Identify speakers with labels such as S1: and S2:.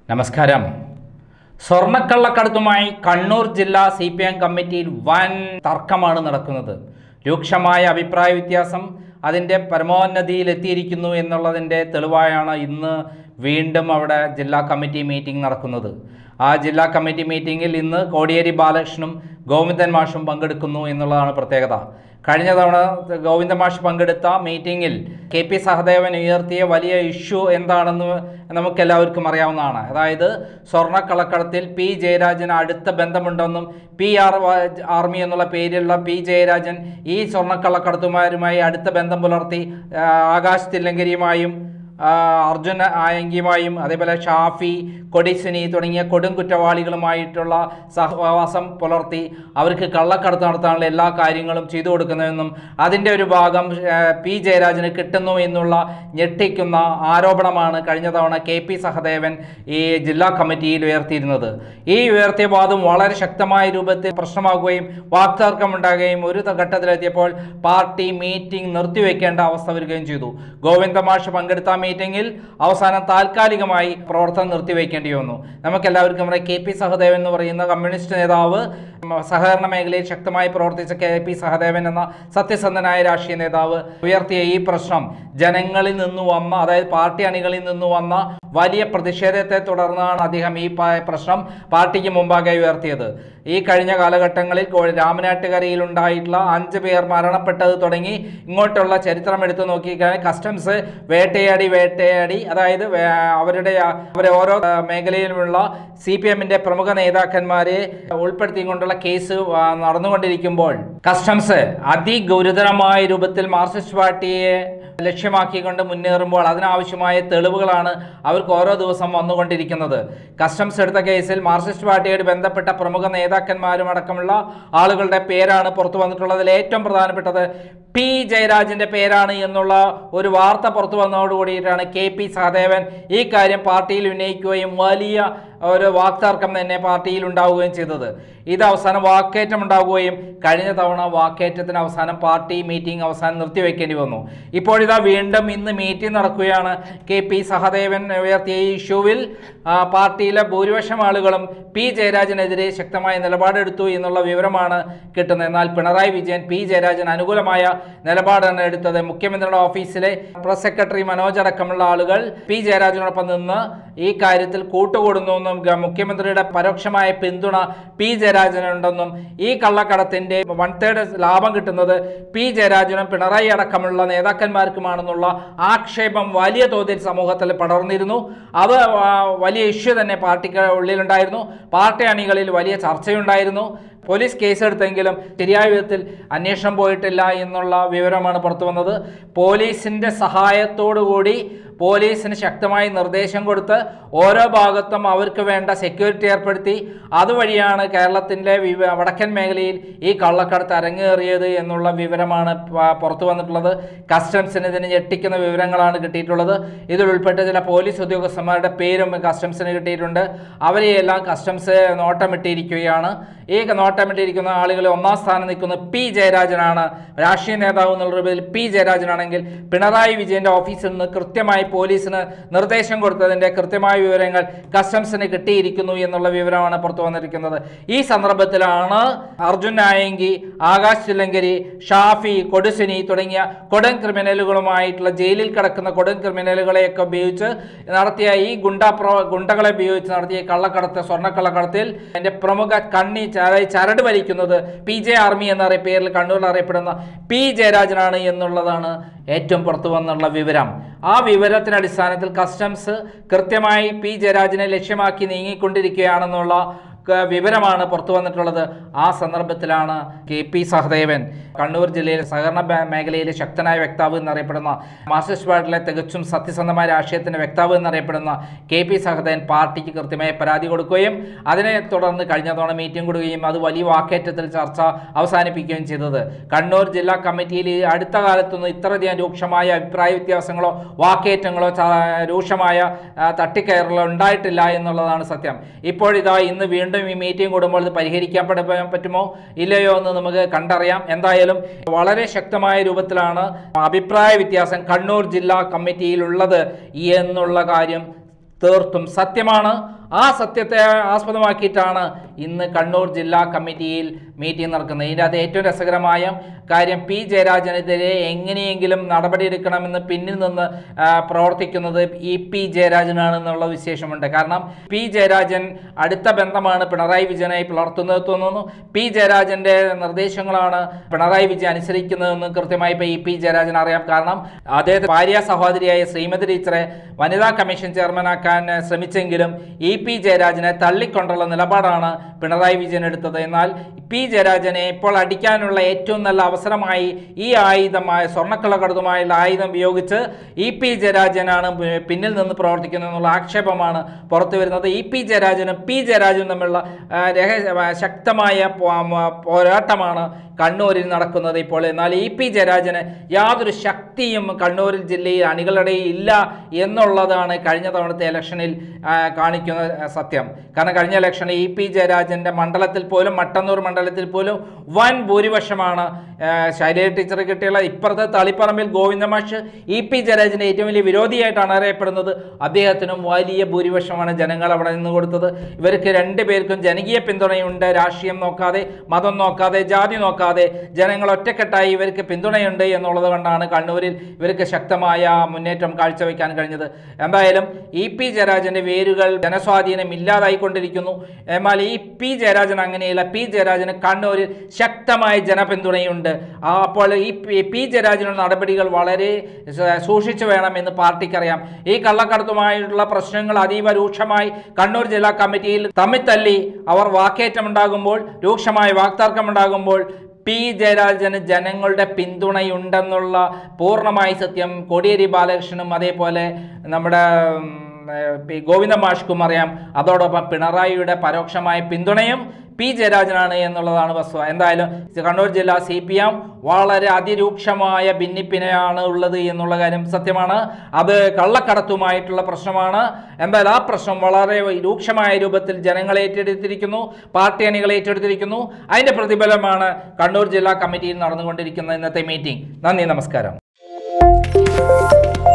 S1: നമസ്കാരം സ്വർണ്ണക്കള്ളക്കടത്തുമായി കണ്ണൂർ ജില്ലാ C P M കമ്മിറ്റിയിൽ വൻ തർക്കമാണ് നടക്കുന്നത് രൂക്ഷമായ അഭിപ്രായ വ്യത്യാസം അതിൻ്റെ പരമോന്നതിയിലെത്തിയിരിക്കുന്നു എന്നുള്ളതിൻ്റെ തെളിവായാണ് ഇന്ന് വീണ്ടും അവിടെ ജില്ലാ കമ്മിറ്റി മീറ്റിംഗ് നടക്കുന്നത് ആ ജില്ലാ കമ്മിറ്റി മീറ്റിംഗിൽ ഇന്ന് കോടിയേരി ബാലകൃഷ്ണനും ഗോവിന്ദൻ മാഷും പങ്കെടുക്കുന്നു എന്നുള്ളതാണ് പ്രത്യേകത കഴിഞ്ഞ തവണ ഗോവിന്ദ മാഷ് പങ്കെടുത്ത മീറ്റിംഗിൽ കെ പി സഹദേവൻ ഉയർത്തിയ വലിയ ഇഷ്യൂ എന്താണെന്ന് നമുക്കെല്ലാവർക്കും അറിയാവുന്നതാണ് അതായത് സ്വർണ്ണക്കള്ളക്കടത്തിൽ പി ജയരാജന് അടുത്ത ബന്ധമുണ്ടെന്നും പി ആർ ആർമി എന്നുള്ള പേരിലുള്ള പി ജയരാജൻ ഈ സ്വർണ്ണക്കള്ളക്കടത്തുമാരുമായി അടുത്ത ബന്ധം പുലർത്തി ആ, ആകാശ് തില്ലങ്കരിയുമായും ആ, അർജുൻ ആയങ്കിയുമായും അതേപോലെ ഷാഫി കൊടിസുനി തുടങ്ങിയ കൊടും കുറ്റവാളികളുമായിട്ടുള്ള സഹവാസം പുലർത്തി അവർക്ക് കള്ളക്കടത്ത് നടത്താനുള്ള എല്ലാ കാര്യങ്ങളും ചെയ്തു കൊടുക്കുന്നതെന്നും അതിൻ്റെ ഒരു ഭാഗം ആ, പി ജയരാജന് കിട്ടുന്നു എന്നുള്ള ഞെട്ടിക്കുന്ന ആരോപണമാണ് കഴിഞ്ഞ തവണ കെ പി സഹദേവൻ ഈ ജില്ലാ കമ്മിറ്റിയിൽ ഉയർത്തിയിരുന്നത് ഈ ഉയർത്തിയ വാദം വളരെ ശക്തമായ രൂപത്തിൽ പ്രശ്നമാകുകയും വാക്തർക്കമുണ്ടാകുകയും ഒരു ത- ഘട്ടത്തിലെത്തിയപ്പോൾ പാർട്ടി മീറ്റിംഗ് നിർത്തിവെക്കേണ്ട അവസ്ഥ വരികയും ചെയ്തു ഗോവിന്ദ മാഷ് പങ്കെടുത്ത മീറ്റിംഗിൽ അവസാനം താൽക്കാലികമായി പ്രവർത്തനം നിർത്തിവെക്കേണ്ടി വന്നു നമുക്കെല്ലാവർക്കും നമ്മുടെ കെ പി സഹദേവൻ എന്ന് പറയുന്ന കമ്മ്യൂണിസ്റ്റ് നേതാവ് ഉം, സഹകരണ മേഖലയിൽ ശക്തമായി പ്രവർത്തിച്ച കെ പി സഹദേവൻ എന്ന സത്യസന്ധനായ രാഷ്ട്രീയ നേതാവ് ഉയർത്തിയ ഈ പ്രശ്നം ജനങ്ങളിൽ നിന്ന് വന്ന അതായത് പാർട്ടി അണികളിൽ നിന്ന് വന്ന വലിയ പ്രതിഷേധത്തെ തുടർന്നാണ് അദ്ദേഹം ഈ പ- പ്രശ്നം പാർട്ടിക്ക് മുമ്പാകെ ഉയർത്തിയത് ഈ കഴിഞ്ഞ കാലഘട്ടങ്ങളിൽ കോ- രാമനാട്ടുകരയിൽ ഉണ്ടായിട്ടുള്ള അഞ്ച് പേർ മരണപ്പെട്ടത് തുടങ്ങി ഇങ്ങോട്ടുള്ള ചരിത്രം എടുത്തു നോക്കിക്കഴിഞ്ഞാൽ കസ്റ്റംസ് വേട്ടയാടി വേട്ടയാടി അതായത് വേ- അവരുടെ ആ- അവരെ ഓരോ ആ, മേഖലയിലുമുള്ള സി പി എമ്മിന്റെ പ്രമുഖ നേതാക്കന്മാരെ ഉൾപ്പെടുത്തിക്കൊണ്ടുള്ള കേസ് ആ, നടന്നുകൊണ്ടിരിക്കുമ്പോൾ കസ്റ്റംസ് അതിഗുരുതരമായ രൂപത്തിൽ മാർക്സിസ്റ്റ് പാർട്ടിയെ ലക്ഷ്യമാക്കിക്കൊണ്ട് മുന്നേറുമ്പോൾ അതിനാവശ്യമായ തെളിവുകളാണ് അവർക്ക് ഓരോ ദിവസം വന്നുകൊണ്ടിരിക്കുന്നത് കസ്റ്റംസ് എടുത്ത കേസിൽ മാർക്സിസ്റ്റ് പാർട്ടിയോട് ബന്ധപ്പെട്ട പ്രമുഖ നേതാക്കന്മാരും അടക്കമുള്ള ആളുകളുടെ പേരാണ് പുറത്തു വന്നിട്ടുള്ളതിൽ ഏറ്റവും പ്രധാനപ്പെട്ടത് പി ജയരാജന്റെ പേരാണ് എന്നുള്ള ഒരു വാർത്ത പുറത്തു വന്നതോടുകൂടിയിട്ടാണ് കെ പി സഹദേവൻ ഈ കാര്യം പാർട്ടിയിൽ ഉന്നയിക്കുകയും വലിയ ഒരു വാക്തർക്കം തന്നെ പാർട്ടിയിൽ ഉണ്ടാവുകയും ചെയ്തത് ഇത് അവസാനം വാക്കേറ്റം ഉണ്ടാവുകയും കഴിഞ്ഞ തവണ വാക്കേറ്റത്തിന് അവസാനം പാർട്ടി മീറ്റിംഗ് അവസാനം നിർത്തിവെക്കേണ്ടി വന്നു ഇപ്പോഴിതാ വീണ്ടും ഇന്ന് മീറ്റിംഗ് നടക്കുകയാണ് കെ പി സഹദേവൻ ഉയർത്തിയ ഈ ഇഷ്യൂവിൽ ആ, പാർട്ടിയിലെ ഭൂരിപക്ഷം ആളുകളും പി ജയരാജനെതിരെ ശക്തമായ നിലപാടെടുത്തു എന്നുള്ള വിവരമാണ് കിട്ടുന്നത് എന്നാൽ പിണറായി വിജയൻ പി ജയരാജൻ അനുകൂലമായ നിലപാടാണ് എടുത്തത് മുഖ്യമന്ത്രിയുടെ ഓഫീസിലെ പ്രസ് സെക്രട്ടറി മനോജ് അടക്കമുള്ള ആളുകൾ പി ജയരാജനോടൊപ്പം നിന്ന് ഈ കാര്യത്തിൽ കൂട്ടുകൂടുന്നുവെന്നും ഗ- മുഖ്യമന്ത്രിയുടെ പരോക്ഷമായ പിന്തുണ പി ജയരാജനുണ്ടെന്നും ഈ കള്ളക്കടത്തിന്റെ വൺ തേർഡ് ലാഭം കിട്ടുന്നത് പി ജയരാജനും പിണറായി അടക്കമുള്ള നേതാക്കന്മാർക്കുമാണെന്നുള്ള ആക്ഷേപം വലിയ തോതിൽ സമൂഹത്തിൽ പടർന്നിരുന്നു അത് ആ, വലിയ ഇഷ്യൂ തന്നെ പാർട്ടിക്ക് ഉള്ളിലുണ്ടായിരുന്നു പാർട്ടി അണികളിൽ വലിയ ചർച്ചയുണ്ടായിരുന്നു പോലീസ് കേസെടുത്തെങ്കിലും ശരിയായ വിധത്തിൽ അന്വേഷണം പോയിട്ടില്ല എന്നുള്ള വിവരമാണ് പുറത്തു വന്നത് പോലീസിൻ്റെ സഹായത്തോടു കൂടി പോലീസിന് ശക്തമായി നിർദ്ദേശം കൊടുത്ത് ഓരോ ഭാഗത്തും അവർക്ക് വേണ്ട സെക്യൂരിറ്റി ഏർപ്പെടുത്തി അതുവഴിയാണ് കേരളത്തിൻ്റെ വിവ വടക്കൻ മേഖലയിൽ ഈ കള്ളക്കടത്ത് അരങ്ങേറിയത് എന്നുള്ള വിവരമാണ് പ- പുറത്തു വന്നിട്ടുള്ളത് കസ്റ്റംസിന് ഇതിന് ഞെട്ടിക്കുന്ന വിവരങ്ങളാണ് കിട്ടിയിട്ടുള്ളത് ഇതിൽ ഉൾപ്പെട്ട ചില പോലീസ് ഉദ്യോഗസ്ഥന്മാരുടെ പേരും കസ്റ്റംസിന് കിട്ടിയിട്ടുണ്ട് അവരെയെല്ലാം കസ്റ്റംസ് നോട്ടമിട്ടിരിക്കുകയാണ് ഈ നോട്ടമിട്ടിരിക്കുന്ന ആളുകളിൽ ഒന്നാം സ്ഥാനം നിൽക്കുന്ന പി ജയരാജനാണ് രാഷ്ട്രീയ നേതാവ് എന്നുള്ള രൂപത്തിൽ പി ജയരാജനാണെങ്കിൽ പിണറായി വിജയന്റെ ഓഫീസിൽ നിന്ന് കൃത്യമായി പോലീസിന് നിർദ്ദേശം കൊടുത്തതിന്റെ കൃത്യമായ വിവരങ്ങൾ കസ്റ്റംസിന് കിട്ടിയിരിക്കുന്നു എന്നുള്ള വിവരമാണ് പുറത്തു വന്നിരിക്കുന്നത് ഈ സന്ദർഭത്തിലാണ് അർജുൻ നായങ്കി ആകാശ് ചില്ലങ്കരി ഷാഫി കൊടുസിനി തുടങ്ങിയ കൊടും ക്രിമിനലുകളുമായിട്ടുള്ള ജയിലിൽ കിടക്കുന്ന കൊടും ക്രിമിനലുകളെയൊക്കെ ഉപയോഗിച്ച് നടത്തിയ ഈ ഗുണ്ട പ്രോ ഗുണ്ടകളെ ഉപയോഗിച്ച് നടത്തിയ ഈ കള്ളക്കടത്ത് സ്വർണ്ണക്കള്ളക്കടത്തിൽ എൻ്റെ പ്രമുഖ കണ്ണി അതായത് ചരട് വലിക്കുന്നത് പി ജെ ആർമി എന്ന അറിയ- പേരിൽ കണ്ണൂരിൽ അറിയപ്പെടുന്ന പി ജയരാജനാണ് എന്നുള്ളതാണ് ഏറ്റവും പുറത്തു വന്നുള്ള വിവരം ആ വിവരത്തിന്റെ അടിസ്ഥാനത്തിൽ കസ്റ്റംസ് കൃത്യമായി പി ജയരാജനെ ലക്ഷ്യമാക്കി നീങ്ങിക്കൊണ്ടിരിക്കുകയാണെന്നുള്ള ക- വിവരമാണ് പുറത്തു വന്നിട്ടുള്ളത് ആ സന്ദർഭത്തിലാണ് കെ പി സഹദേവൻ കണ്ണൂർ ജില്ലയിലെ സഹകരണ ബ- മേഖലയിലെ ശക്തനായ വ്യക്താവ് എന്നറിയപ്പെടുന്ന മാർക്സിസ്റ്റ് പാർട്ടിയിലെ തികച്ചും സത്യസന്ധമായ രാഷ്ട്രീയത്തിന്റെ വ്യക്താവ് എന്നറിയപ്പെടുന്ന കെ പി സഹദേവൻ പാർട്ടിക്ക് കൃത്യമായ പരാതി കൊടുക്കുകയും അതിനെ തുടർന്ന് കഴിഞ്ഞ തവണ മീറ്റിംഗ് കൊടുക്കുകയും അത് വലിയ വാക്കേറ്റത്തിൽ ചർച്ച അവസാനിപ്പിക്കുകയും ചെയ്തത് കണ്ണൂർ ജില്ലാ കമ്മിറ്റിയിൽ ഈ അടുത്ത കാലത്തൊന്നും ഇത്രയധികം രൂക്ഷമായ അഭിപ്രായ വ്യത്യാസങ്ങളോ വാക്കേറ്റങ്ങളോ ച- രൂക്ഷമായ ആ, തട്ടിക്കയറലോ ഉണ്ടായിട്ടില്ല എന്നുള്ളതാണ് സത്യം ഇപ്പോഴിതാ ഇന്ന് വീണ്ടും ഈ മീറ്റിംഗ് കൂടുമ്പോൾ ഇത് പരിഹരിക്കാൻ പട- പറ്റുമോ ഇല്ലയോ എന്ന് നമുക്ക് കണ്ടറിയാം എന്തായാലും വളരെ ശക്തമായ രൂപത്തിലാണ് അഭിപ്രായ വ്യത്യാസം കണ്ണൂർ ജില്ലാ കമ്മിറ്റിയിലുള്ളത് എന്നുള്ള കാര്യം തീർത്തും സത്യമാണ് ആ സത്യത്തെ ആസ്പദമാക്കിയിട്ടാണ് ഇന്ന് കണ്ണൂർ ജില്ലാ കമ്മിറ്റിയിൽ മീറ്റിംഗ് നടക്കുന്നത് ഇതിൻ്റെ അകത്ത് ഏറ്റവും രസകരമായ കാര്യം പി ജയരാജനെതിരെ എങ്ങനെയെങ്കിലും നടപടിയെടുക്കണമെന്ന് പിന്നിൽ നിന്ന് ആ, പ്രവർത്തിക്കുന്നത് ഇ പി ജയരാജനാണെന്നുള്ള വിശേഷമുണ്ട് കാരണം പി ജയരാജൻ അടുത്ത ബന്ധമാണ് പിണറായി വിജയനായി പുലർത്തുന്നത് തോന്നുന്നു പി ജയരാജന്റെ നിർദ്ദേശങ്ങളാണ് പിണറായി വിജയൻ അനുസരിക്കുന്നതെന്ന് കൃത്യമായി ഇപ്പോൾ ഇ പി ജയരാജൻ അറിയാം കാരണം അദ്ദേഹത്തെ ഭാര്യ സഹോദരിയായ ശ്രീമതി ടീച്ചറെ വനിതാ കമ്മീഷൻ ചെയർമാനാക്കാൻ ഏഹ്, ശ്രമിച്ചെങ്കിലും ഇ പി ജയരാജനെ തള്ളിക്കൊണ്ടുള്ള നിലപാടാണ് പിണറായി വിജയൻ എടുത്തത് എന്നാൽ പി ജയരാജനെ ഇപ്പോൾ അടിക്കാനുള്ള ഏറ്റവും നല്ല അവസരമായി ഈ ആയുധമായ സ്വർണ്ണക്കള്ളക്കടത്തുമായുള്ള ആയുധം ഉപയോഗിച്ച് ഇ പി ജയരാജനാണ് പി- പിന്നിൽ നിന്ന് പ്രവർത്തിക്കുന്നത് എന്നുള്ള ആക്ഷേപമാണ് പുറത്തു വരുന്നത് ഇ പി ജയരാജനും പി ജയരാജനും തമ്മിലുള്ള ആ, രഹസ്യ ആ, ശക്തമായ പോ- മ- പോരാട്ടമാണ് കണ്ണൂരിൽ നടക്കുന്നത് ഇപ്പോൾ എന്നാൽ ഇ പി ജയരാജന് യാതൊരു ശക്തിയും കണ്ണൂരിൽ ജില്ലയിൽ അണികളുടെ ഇല്ല എന്നുള്ളതാണ് കഴിഞ്ഞ തവണത്തെ ഇലക്ഷനിൽ ആ, കാണിക്കുന്ന ആ, സത്യം കാരണം കഴിഞ്ഞ ഇലക്ഷനിൽ ഇ പി ജയരാജൻ്റെ മണ്ഡലത്തിൽ പോലും മട്ടന്നൂർ മണ്ഡലത്തിൽ പോലും വൻ ഭൂരിപക്ഷമാണ് ആ, ശൈലജ ടീച്ചർ കിട്ടിയുള്ള ഇപ്പുറത്തെ തളിപ്പറമ്പിൽ ഗോവിന്ദമാഷ് ഇ പി ജയരാജൻ്റെ ഏറ്റവും വലിയ വിരോധിയായിട്ടാണ് അറിയപ്പെടുന്നത് അദ്ദേഹത്തിനും വലിയ ഭൂരിപക്ഷമാണ് ജനങ്ങൾ അവിടെ നിന്ന് കൊടുത്തത് ഇവർക്ക് രണ്ടുപേർക്കും ജനകീയ പിന്തുണയുണ്ട് രാഷ്ട്രീയം നോക്കാതെ മതം നോക്കാതെ ജാതി നോക്കാതെ ജനങ്ങൾ ഒറ്റക്കെട്ടായി ഇവർക്ക് പിന്തുണയുണ്ട് എന്നുള്ളത് കൊണ്ടാണ് കണ്ണൂരിൽ ഇവർക്ക് ശക്തമായ മുന്നേറ്റം കാഴ്ചവെക്കാൻ കഴിഞ്ഞത് എന്തായാലും ഇ പി ജയരാജന്റെ വേരുകൾ ജനസ്വാധീനം ഇല്ലാതായിക്കൊണ്ടിരിക്കുന്നു എന്നാൽ ഈ പി ജയരാജൻ അങ്ങനെയല്ല പി ജയരാജന് കണ്ണൂരിൽ ശക്തമായ ജനപിന്തുണയുണ്ട് ആ, അപ്പോൾ ഈ പി- പി ജയരാജനുള്ള നടപടികൾ വളരെ സ- സൂക്ഷിച്ചു വേണമെന്ന് പാർട്ടിക്കറിയാം ഈ കള്ളക്കടത്തുമായിട്ടുള്ള പ്രശ്നങ്ങൾ അതീവ രൂക്ഷമായി കണ്ണൂർ ജില്ലാ കമ്മിറ്റിയിൽ തമ്മിൽ തല്ലി അവർ വാക്കേറ്റമുണ്ടാകുമ്പോൾ രൂക്ഷമായ വാക്തർക്കമുണ്ടാകുമ്പോൾ പി ജയരാജന് ജനങ്ങളുടെ പിന്തുണയുണ്ടെന്നുള്ള പൂർണ്ണമായ സത്യം കോടിയേരി ബാലകൃഷ്ണനും അതേപോലെ നമ്മുടെ ഉം, ഏഹ്, പി ഗോവിന്ദ മാഷ്ക്കും അറിയാം അതോടൊപ്പം പിണറായിയുടെ പരോക്ഷമായ പിന്തുണയും പി ജയരാജനാണ് എന്നുള്ളതാണ് വസ്തുത എന്തായാലും കണ്ണൂർ ജില്ലാ സി പി എം വളരെ അതിരൂക്ഷമായ ഭിന്നിപ്പിനെയാണ് ഉള്ളത് എന്നുള്ള കാര്യം സത്യമാണ് അത് കള്ളക്കടത്തുമായിട്ടുള്ള പ്രശ്നമാണ് എന്തായാലും ആ പ്രശ്നം വളരെ രൂക്ഷമായ രൂപത്തിൽ ജനങ്ങൾ ഏറ്റെടുത്തിരിക്കുന്നു പാർട്ടി അണികൾ ഏറ്റെടുത്തിരിക്കുന്നു അതിന്റെ പ്രതിഫലമാണ് കണ്ണൂർ ജില്ലാ കമ്മിറ്റിയിൽ നടന്നുകൊണ്ടിരിക്കുന്ന ഇന്നത്തെ മീറ്റിംഗ് നന്ദി നമസ്കാരം